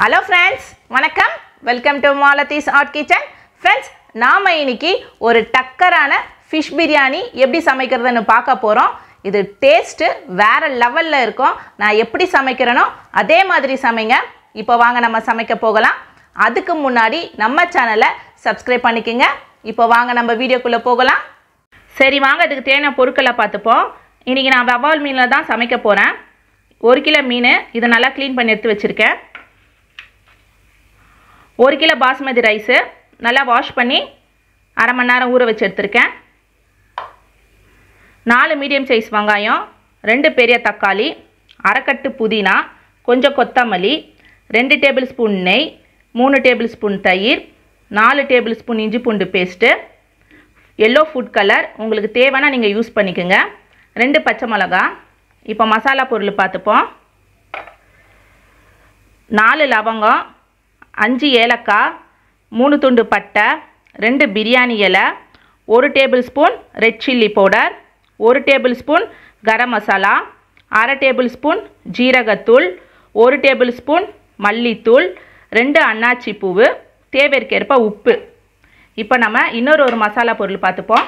hello friends வணக்கம் welcome to Malathi's art kitchen friends நாம் இன்னைக்கு ஒரு டக்கரான ஃபிஷ் பிரியாணி எப்படி சமைக்கிறதுன்னு பார்க்க போகிறோம் இது டேஸ்ட்டு வேறு லெவலில் இருக்கும் நான் எப்படி சமைக்கிறேனோ அதே மாதிரி சமைங்க இப்போ வாங்க நம்ம சமைக்க போகலாம் அதுக்கு முன்னாடி நம்ம சேனலை சப்ஸ்கிரைப் பண்ணிக்கோங்க இப்போ வாங்க நம்ம வீடியோக்குள்ளே போகலாம் சரி வாங்க அதுக்கு தேவையான பொருட்களை பார்த்துப்போம் இன்றைக்கி நான் வவால் மீனில் தான் சமைக்க போகிறேன் ஒரு கிலோ மீன் இதை நல்லா க்ளீன் பண்ணி எடுத்து வச்சுருக்கேன் ஒரு கிலோ பாஸ்மதி ரைஸு நல்லா வாஷ் பண்ணி அரை மணி நேரம் ஊற வச்சு எடுத்திருக்கேன் நாலு மீடியம் சைஸ் வெங்காயம் ரெண்டு பெரிய தக்காளி அரைக்கட்டு புதினா கொஞ்சம் கொத்தமல்லி ரெண்டு டேபிள் ஸ்பூன் நெய் மூணு டேபிள் ஸ்பூன் தயிர் நாலு டேபிள் ஸ்பூன் இஞ்சி பூண்டு பேஸ்ட்டு எல்லோ ஃபுட் கலர் உங்களுக்கு தேவைன்னா நீங்கள் யூஸ் பண்ணிக்கோங்க ரெண்டு பச்சை மிளகா இப்போ மசாலா பொருள் பார்த்துப்போம் நாலு லவங்கம் அஞ்சு ஏலக்காய் மூணு துண்டு பட்டை ரெண்டு பிரியாணி இலை ஒரு tablespoon red chilli powder ஒரு டேபிள் ஸ்பூன் கரம் மசாலா அரை டேபிள் ஸ்பூன் ஜீரகத்தூள் ஒரு டேபிள் ஸ்பூன் மல்லித்தூள் ரெண்டு அன்னாச்சி பூவு தேவைக்கேற்ப உப்பு இப்போ நம்ம இன்னொரு ஒரு மசாலா பொருள் பார்த்துப்போம்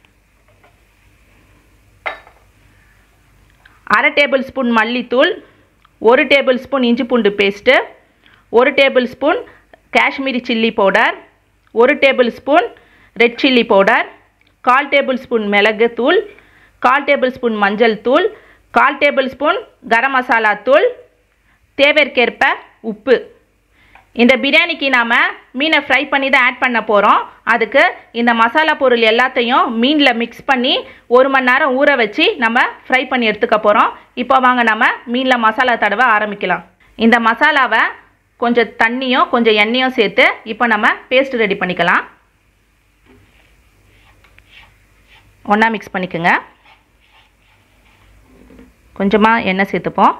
அரை டேபிள் ஸ்பூன் மல்லித்தூள் ஒரு டேபிள் ஸ்பூன் இஞ்சி பூண்டு பேஸ்ட்டு ஒரு tablespoon Kashmiri chilli powder ஒரு tablespoon red chilli powder கால் டேபிள் ஸ்பூன் மிளகு தூள் கால் டேபிள் ஸ்பூன் மஞ்சள் தூள் கால் டேபிள் ஸ்பூன் கரம் மசாலா தூள் தேவைக்கேற்ப உப்பு இந்த பிரியாணிக்கு நாம் மீனை ஃப்ரை பண்ணி தான் ஆட் பண்ண போகிறோம் அதுக்கு இந்த மசாலா பொருள் எல்லாத்தையும் மீனில் மிக்ஸ் பண்ணி ஒரு மணி நேரம் ஊற வச்சு நம்ம ஃப்ரை பண்ணி எடுத்துக்க போகிறோம் இப்போ வாங்க நம்ம மீனில் மசாலா தடவை ஆரம்பிக்கலாம் இந்த மசாலாவை கொஞ்சம் தண்ணியும் கொஞ்சம் எண்ணெயும் சேர்த்து இப்போ நம்ம பேஸ்ட் ரெடி பண்ணிக்கலாம் ஒன்றா மிக்ஸ் பண்ணிக்கோங்க கொஞ்சமாக எண்ணெய் சேர்த்துப்போம்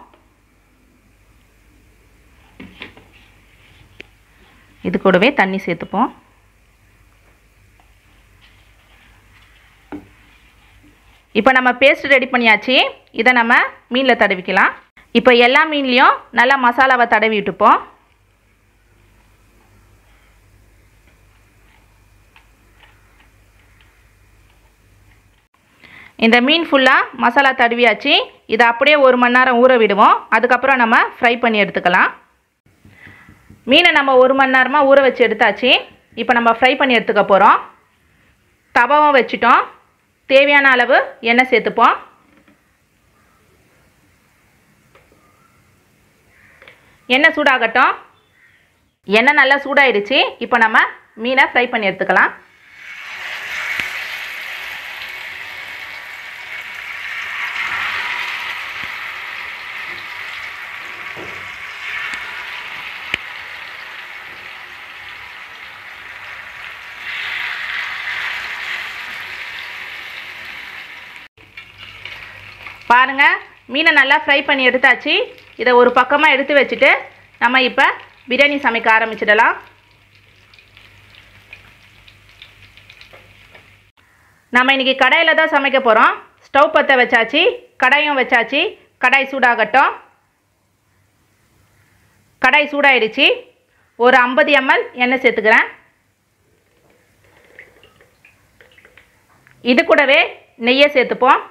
இது கூடவே தண்ணி சேர்த்துப்போம் இப்போ நம்ம பேஸ்ட் ரெடி பண்ணியாச்சு இதை நம்ம மீனில் தடவிக்கலாம் இப்போ எல்லா மீன்லேயும் நல்லா மசாலாவை தடவி விட்டுப்போம் இந்த மீன் ஃபுல்லாக மசாலா தடவியாச்சு இதை அப்படியே ஒரு மணி நேரம் ஊற விடுவோம் அதுக்கப்புறம் நம்ம ஃப்ரை பண்ணி எடுத்துக்கலாம் மீனை நம்ம ஒரு மணி நேரமாக ஊற வச்சு எடுத்தாச்சு இப்போ நம்ம ஃப்ரை பண்ணி எடுத்துக்க போகிறோம் தவாவும் வச்சுட்டோம் தேவையான அளவு எண்ணெய் சேர்த்துப்போம் எண்ணெய் சூடாகட்டும் எண்ணெய் நல்லா சூடாயிடுச்சு இப்போ நம்ம மீனை ஃப்ரை பண்ணி எடுத்துக்கலாம் பாருங்கள் மீனை நல்லா ஃப்ரை பண்ணி எடுத்தாச்சு இதை ஒரு பக்கமாக எடுத்து வச்சுட்டு நம்ம இப்போ பிரியாணி சமைக்க ஆரம்பிச்சிடலாம் நம்ம இன்றைக்கி கடாயில் தான் சமைக்க போகிறோம் ஸ்டவ் பற்ற வச்சாச்சு கடாயும் வச்சாச்சு கடாய் சூடாகட்டும் கடாய் சூடாயிடுச்சு ஒரு ஐம்பது எம்எல் எண்ணெய் சேர்த்துக்கிறேன் இது கூடவே நெய்யை சேர்த்துப்போம்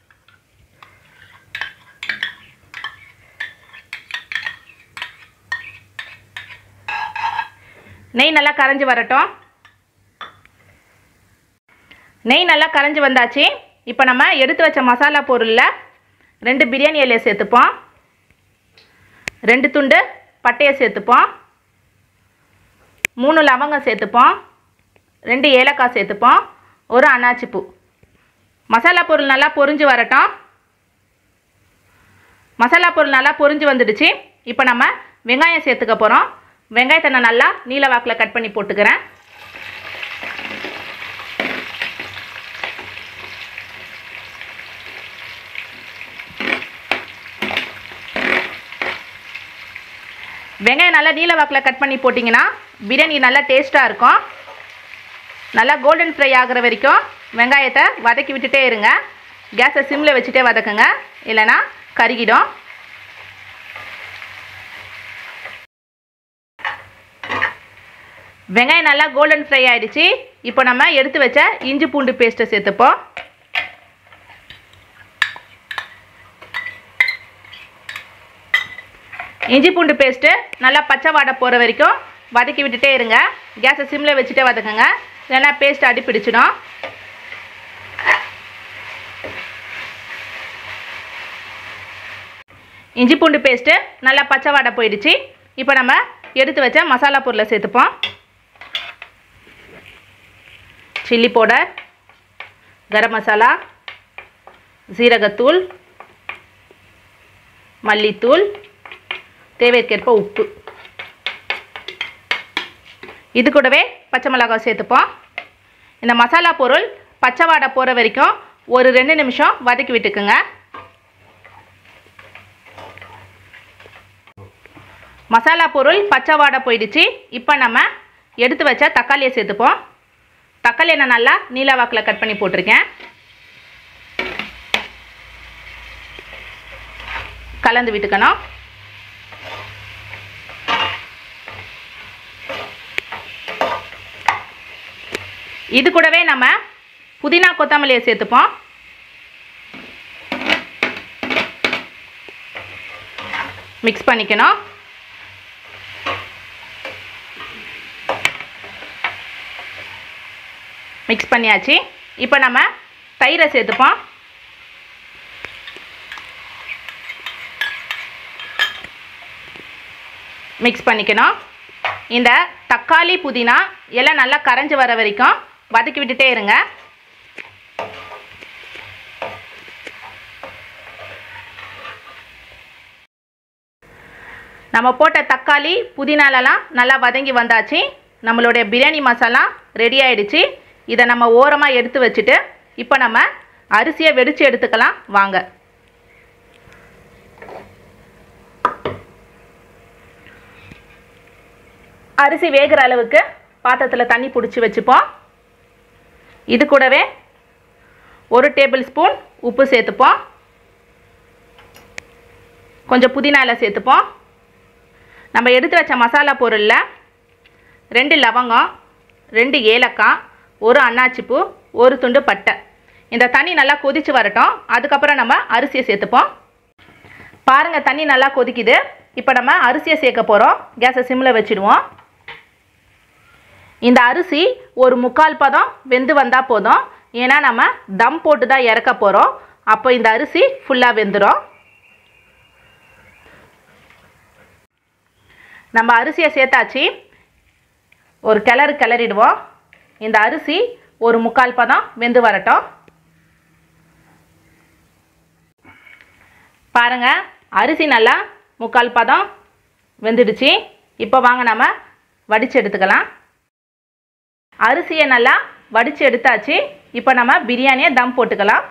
நெய் நல்லா கரைஞ்சி வரட்டும் நெய் நல்லா கரைஞ்சி வந்தாச்சு இப்போ நம்ம எடுத்து வச்ச மசாலா பொருளில் ரெண்டு பிரியாணி இலையை சேர்த்துப்போம் ரெண்டு துண்டு பட்டையை சேர்த்துப்போம் மூணு லவங்கம் சேர்த்துப்போம் ரெண்டு ஏலக்காய் சேர்த்துப்போம் ஒரு அன்னாச்சி பூ மசாலா பொருள் நல்லா பொரிஞ்சு வரட்டும் மசாலா பொருள் நல்லா பொரிஞ்சு வந்துடுச்சு இப்போ நம்ம வெங்காயம் சேர்த்துக்க போகிறோம் வெங்காயத்தை நான் நல்லா நீல வாக்கில் கட் பண்ணி போட்டுக்கிறேன் வெங்காயம் நல்லா நீல வாக்கில் கட் பண்ணி போட்டிங்கன்னா பிரியாணி நல்லா டேஸ்ட்டாக இருக்கும் நல்லா கோல்டன் ஃப்ரை ஆகிற வரைக்கும் வெங்காயத்தை வதக்கி விட்டுட்டே இருங்க கேஸை சிம்மில் வச்சுட்டே வதக்குங்க இல்லைன்னா கருகிடும் வெங்காயம் நல்லா கோல்டன் ஃப்ரை ஆயிடுச்சு இப்போ நம்ம எடுத்து வச்ச இஞ்சி பூண்டு பேஸ்ட்டை சேர்த்துப்போம் இஞ்சி பூண்டு பேஸ்ட்டு நல்லா பச்சை வாடை போகிற வரைக்கும் வதக்கி விட்டுட்டே இருங்க கேஸை சிம்மில் வச்சுட்டே வதக்குங்க இல்லைன்னா பேஸ்ட் அடி பிடிச்சிடும் இஞ்சி பூண்டு பேஸ்ட்டு நல்லா பச்சை வாடை போயிடுச்சு இப்போ நம்ம எடுத்து வச்ச மசாலா பொருளை சேர்த்துப்போம் சில்லி பவுடர் கரம் மசாலா சீரகத்தூள் மல்லித்தூள் தேவைக்கேற்ப உப்பு இது கூடவே பச்சை மிளகாய் சேர்த்துப்போம் இந்த மசாலா பொருள் பச்சை வாடை போகிற வரைக்கும் ஒரு ரெண்டு நிமிஷம் வதக்கி விட்டுக்குங்க மசாலா பொருள் பச்சை வாடை போயிடுச்சு இப்போ நம்ம எடுத்து வச்ச தக்காளியை சேர்த்துப்போம் தக்காளியை நான் நல்லா நீல வாக்கில் கட் பண்ணி போட்டிருக்கேன் கலந்து விட்டுக்கணும் இது கூடவே நம்ம புதினா கொத்தமல்லியை சேர்த்துப்போம் மிக்ஸ் பண்ணிக்கணும் மிக்ஸ் பண்ணியாச்சு இப்போ நம்ம தயிரை சேர்த்துப்போம் மிக்ஸ் பண்ணிக்கணும் இந்த தக்காளி புதினா எல்லாம் நல்லா கரைஞ்சி வர வரைக்கும் வதக்கி விட்டுட்டே இருங்க நம்ம போட்ட தக்காளி புதினாலலாம் நல்லா வதங்கி வந்தாச்சு நம்மளுடைய பிரியாணி மசாலா ரெடி ஆயிடுச்சு இதை நம்ம ஓரமாக எடுத்து வச்சுட்டு இப்போ நம்ம அரிசியை வெடித்து எடுத்துக்கலாம் வாங்க அரிசி வேகிற அளவுக்கு பாத்திரத்தில் தண்ணி பிடிச்சி வச்சுப்போம் இது கூடவே ஒரு டேபிள் ஸ்பூன் உப்பு சேர்த்துப்போம் கொஞ்சம் புதினா இலை சேர்த்துப்போம் நம்ம எடுத்து வச்ச மசாலா பொருளில் ரெண்டு லவங்கம் ரெண்டு ஏலக்காய் ஒரு அன்னாச்சிப்பூ ஒரு துண்டு பட்டை இந்த தண்ணி நல்லா கொதித்து வரட்டும் அதுக்கப்புறம் நம்ம அரிசியை சேர்த்துப்போம் பாருங்கள் தண்ணி நல்லா கொதிக்குது இப்போ நம்ம அரிசியை சேர்க்க போகிறோம் கேஸை சிம்மில் வச்சுடுவோம் இந்த அரிசி ஒரு முக்கால் பதம் வெந்து வந்தால் போதும் ஏன்னா நம்ம தம் போட்டு தான் இறக்க போகிறோம் அப்போ இந்த அரிசி ஃபுல்லாக வெந்துடும் நம்ம அரிசியை சேர்த்தாச்சு ஒரு கிளறு கிளறிடுவோம் இந்த அரிசி ஒரு முக்கால் பதம் வெந்து வரட்டும் பாருங்க அரிசி நல்லா முக்கால் பதம் வெந்துடுச்சு இப்போ வாங்க நம்ம வடித்து எடுத்துக்கலாம் அரிசியை நல்லா வடித்து எடுத்தாச்சு இப்போ நம்ம பிரியாணியை தம் போட்டுக்கலாம்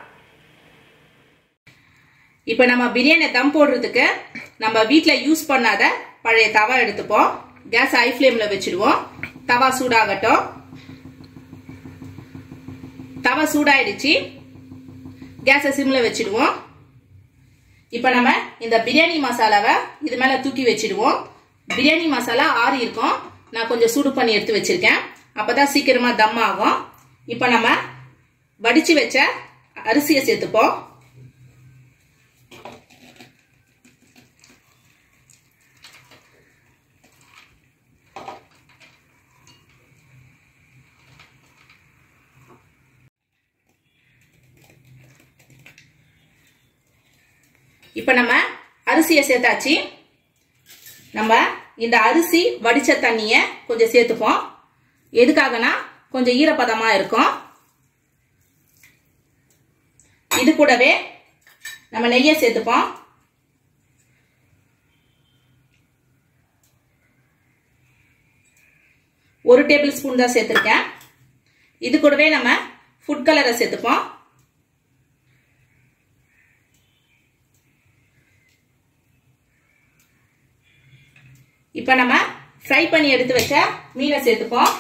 இப்போ நம்ம பிரியாணி தம் போடுறதுக்கு நம்ம வீட்டில் யூஸ் பண்ணாத பழைய தவா எடுத்துப்போம் கேஸ் ஹை ஃப்ளேமில் வச்சுடுவோம் தவா சூடாகட்டும் தவா சூடாயிடுச்சு கேஸை சிம்மில் வச்சுடுவோம் இப்போ நம்ம இந்த பிரியாணி மசாலாவை இது மேலே தூக்கி வச்சிடுவோம் பிரியாணி மசாலா ஆறி இருக்கும் நான் கொஞ்சம் சூடு பண்ணி எடுத்து வச்சிருக்கேன் அப்பதான் சீக்கிரமா தம் ஆகும் இப்போ நம்ம வடிச்சு வச்ச அரிசியை சேர்த்துப்போம் இப்போ நம்ம அரிசியை சேர்த்தாச்சு நம்ம இந்த அரிசி வடிச்ச தண்ணியை கொஞ்சம் சேர்த்துப்போம் எதுக்காகனா கொஞ்சம் ஈரப்பதமா இருக்கும் இது கூடவே நம்ம நெய்யை சேர்த்துப்போம் ஒரு டேபிள் ஸ்பூன் தான் சேர்த்துருக்கேன் இது கூடவே நம்ம ஃபுட் கலரை சேர்த்துப்போம் இப்போ நம்ம ஃப்ரை பண்ணி எடுத்து வச்ச மீனை சேர்த்துப்போம்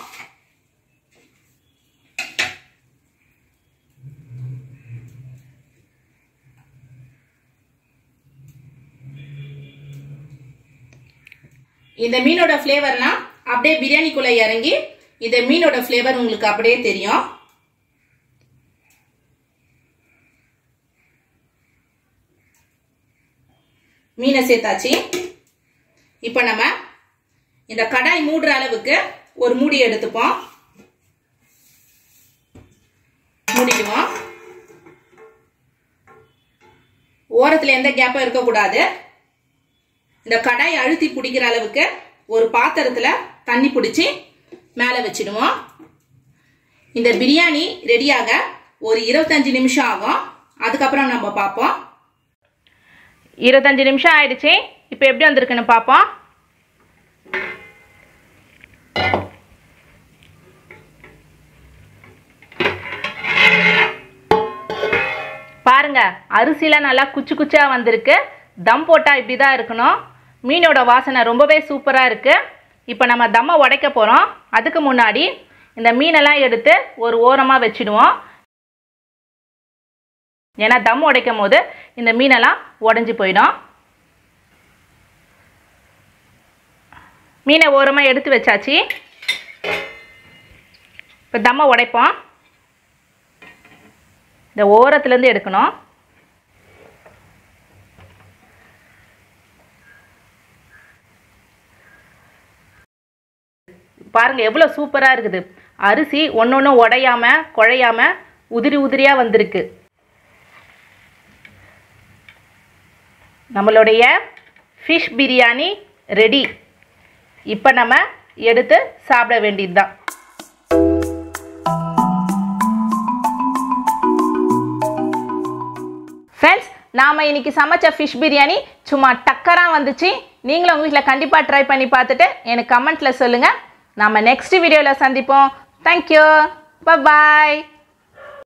இந்த மீனோட ஃப்ளேவர்லாம் அப்படியே பிரியாணிக்குள்ள இறங்கி இந்த மீனோட ஃப்ளேவர் உங்களுக்கு அப்படியே தெரியும் மீனை சேர்த்தாச்சு இப்போ நம்ம இந்த கடாய் மூடுற அளவுக்கு ஒரு மூடி எடுத்துப்போம் மூடிடுவோம் ஓரத்தில் எந்த கேப்பும் இருக்கக்கூடாது இந்த கடாய் அழுத்தி பிடிக்கிற அளவுக்கு ஒரு பாத்திரத்தில் தண்ணி பிடிச்சி மேலே வச்சிடுவோம் இந்த பிரியாணி ரெடியாக ஒரு இருபத்தஞ்சு நிமிஷம் ஆகும் அதுக்கப்புறம் நம்ம பார்ப்போம் இருபத்தஞ்சு நிமிஷம் ஆயிடுச்சு இப்போ எப்படி வந்திருக்குன்னு பார்ப்போம் பாருங்க அரிசிலாம் நல்லா குச்சி குச்சா வந்திருக்கு தம் போட்டால் இப்படி தான் இருக்கணும் மீனோட வாசனை ரொம்பவே சூப்பராக இருக்குது இப்போ நம்ம தம்மை உடைக்க போகிறோம் அதுக்கு முன்னாடி இந்த மீனெல்லாம் எடுத்து ஒரு ஓரமாக வச்சிடுவோம் ஏன்னா தம் உடைக்கும் போது இந்த மீனெல்லாம் உடஞ்சி போயிடும் மீனை ஓரமாக எடுத்து வச்சாச்சு இப்போ தம்மை உடைப்போம் இந்த ஓரத்துலேருந்து எடுக்கணும் பாருங்கள் எவ்வளோ சூப்பராக இருக்குது அரிசி ஒன்று ஒன்று உடையாமல் குழையாமல் உதிரி உதிரியாக வந்திருக்கு நம்மளுடைய ஃபிஷ் பிரியாணி ரெடி இப்போ நம்ம எடுத்து சாப்பிட வேண்டியது தான் ஃப்ரெண்ட்ஸ் நாம் இன்னைக்கு சமைச்ச ஃபிஷ் பிரியாணி சும்மா டக்கராக வந்துச்சு நீங்களும் உங்கள் வீட்டில் கண்டிப்பாக ட்ரை பண்ணி பார்த்துட்டு எனக்கு கமெண்ட்டில் சொல்லுங்கள் நாம் நெக்ஸ்ட் வீடியோவில் சந்திப்போம் தேங்க்யூ பாய்